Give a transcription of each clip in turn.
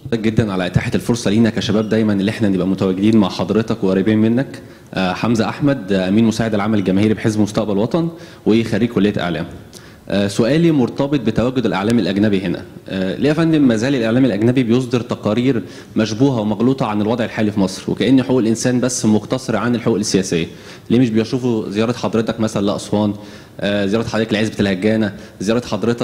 جدا على اتاحه الفرصه لينا كشباب دايما اللي احنا نبقى متواجدين مع حضرتك وقريبين منك آه، حمزه احمد آه، امين مساعد العمل الجماهيري بحزب مستقبل وطن وخريج كليه اعلام آه، سؤالي مرتبط بتواجد الاعلام الاجنبي هنا آه، ليه يا فندم ما زال الاعلام الاجنبي بيصدر تقارير مشبوهه ومغلوطه عن الوضع الحالي في مصر وكان حقوق الانسان بس مقتصره عن الحقوق السياسيه ليه مش بيشوفوا زياره حضرتك مثلا لاسوان آه، زياره حضرتك لعزبه الهجانه زياره حضرتك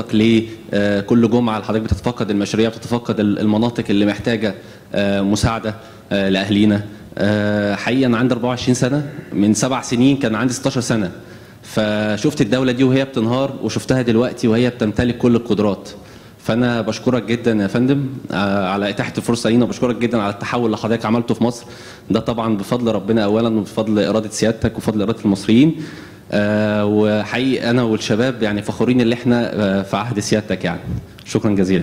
لكل جمعه حضرتك بتتفقد المشاريع بتتفقد المناطق اللي محتاجه آه، مساعده آه، لاهلينا آه، حقيقه انا عندي 24 سنه من سبع سنين كان عندي 16 سنه فشفت الدوله دي وهي بتنهار وشفتها دلوقتي وهي بتمتلك كل القدرات فانا بشكرك جدا يا فندم آه، على اتاحه الفرصه لينا وبشكرك جدا على التحول اللي حضرتك عملته في مصر ده طبعا بفضل ربنا اولا وبفضل اراده سيادتك وفضل اراده المصريين آه، وحقيقي انا والشباب يعني فخورين اللي احنا آه، في عهد سيادتك يعني شكرا جزيلا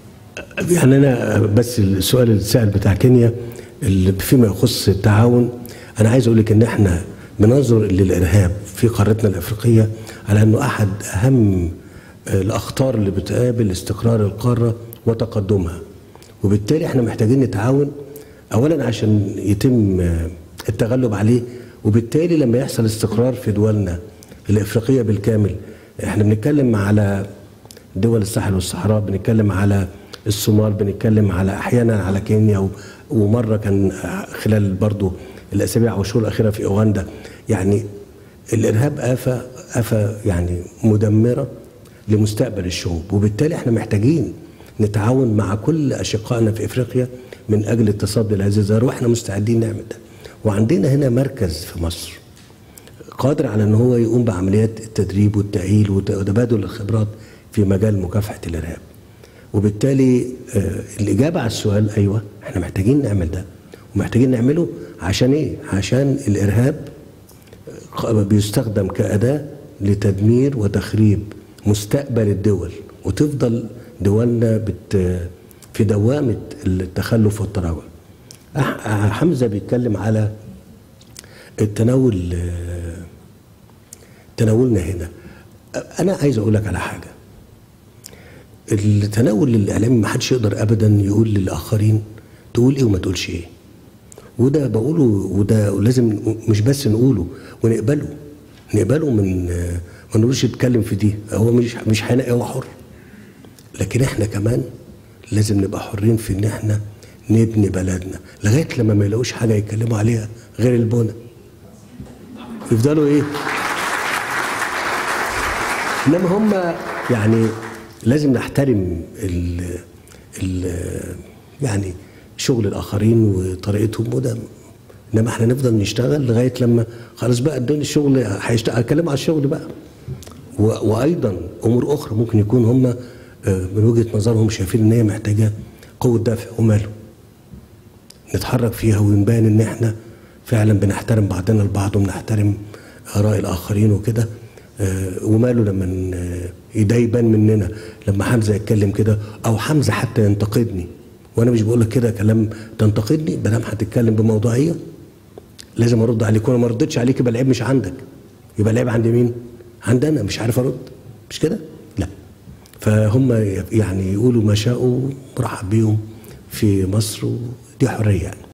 يعني انا بس السؤال اللي اتسال بتاع كينيا اللي فيما يخص التعاون انا عايز اقول لك ان احنا بننظر للارهاب في قارتنا الافريقيه على انه احد اهم الاخطار اللي بتقابل استقرار القاره وتقدمها وبالتالي احنا محتاجين نتعاون اولا عشان يتم التغلب عليه وبالتالي لما يحصل استقرار في دولنا الافريقيه بالكامل احنا بنتكلم على دول الساحل والصحراء بنتكلم على الصومال بنتكلم على احيانا على كينيا و- ومره كان خلال برضو الاسابيع والشهور الاخيره في اوغندا يعني الارهاب افه افه يعني مدمره لمستقبل الشعوب وبالتالي احنا محتاجين نتعاون مع كل اشقائنا في افريقيا من اجل التصدي لهذه الظاهره واحنا مستعدين نعمل ده وعندنا هنا مركز في مصر قادر على ان هو يقوم بعمليات التدريب والتأهيل وت- وتبادل الخبرات في مجال مكافحه الارهاب. وبالتالي آه، الاجابه على السؤال ايوه احنا محتاجين نعمل ده ومحتاجين نعمله عشان ايه؟ عشان الارهاب ق- بيستخدم كأداة لتدمير وتخريب مستقبل الدول وتفضل دولنا بت في دوامة التخلف والتراجع أح- حمزة بيتكلم على التناول آه، تناولنا هنا أنا عايز أقول لك على حاجة التناول الإعلامي ما حدش يقدر أبدا يقول للآخرين تقول إيه وما تقولش إيه وده بقوله وده لازم مش بس نقوله ونقبله نقبله من ما نقولش يتكلم في دي هو مش مش هينقي هو حر لكن احنا كمان لازم نبقى حرين في ان احنا نبني بلدنا لغايه لما ما يلاقوش حاجه يتكلموا عليها غير البنى يفضلوا ايه انما هم يعني لازم نحترم ال ال يعني شغل الاخرين وطريقتهم وده انما احنا نفضل نشتغل لغايه لما خلاص بقى الدنيا الشغل هيشتغل هتكلم على الشغل بقى و- وايضا امور اخرى ممكن يكون هم آه، من وجهه نظرهم شايفين ان هي محتاجه قوه دافع وماله نتحرك فيها ونبان ان احنا فعلا بنحترم بعضنا البعض وبنحترم اراء الاخرين وكده آه، وماله لما ن- ده يبان مننا لما حمزه يتكلم كده او حمزه حتى ينتقدني وانا مش بقول لك كده كلام تنتقدني ما دام هتتكلم بموضوعيه لازم ارد عليك وانا ما ردتش عليك يبقى العيب مش عندك يبقى العيب عند مين؟ عندنا مش عارف ارد مش كده؟ لا فهم يعني يقولوا ما شاءوا مرحب بيهم في مصر ودي حريه يعني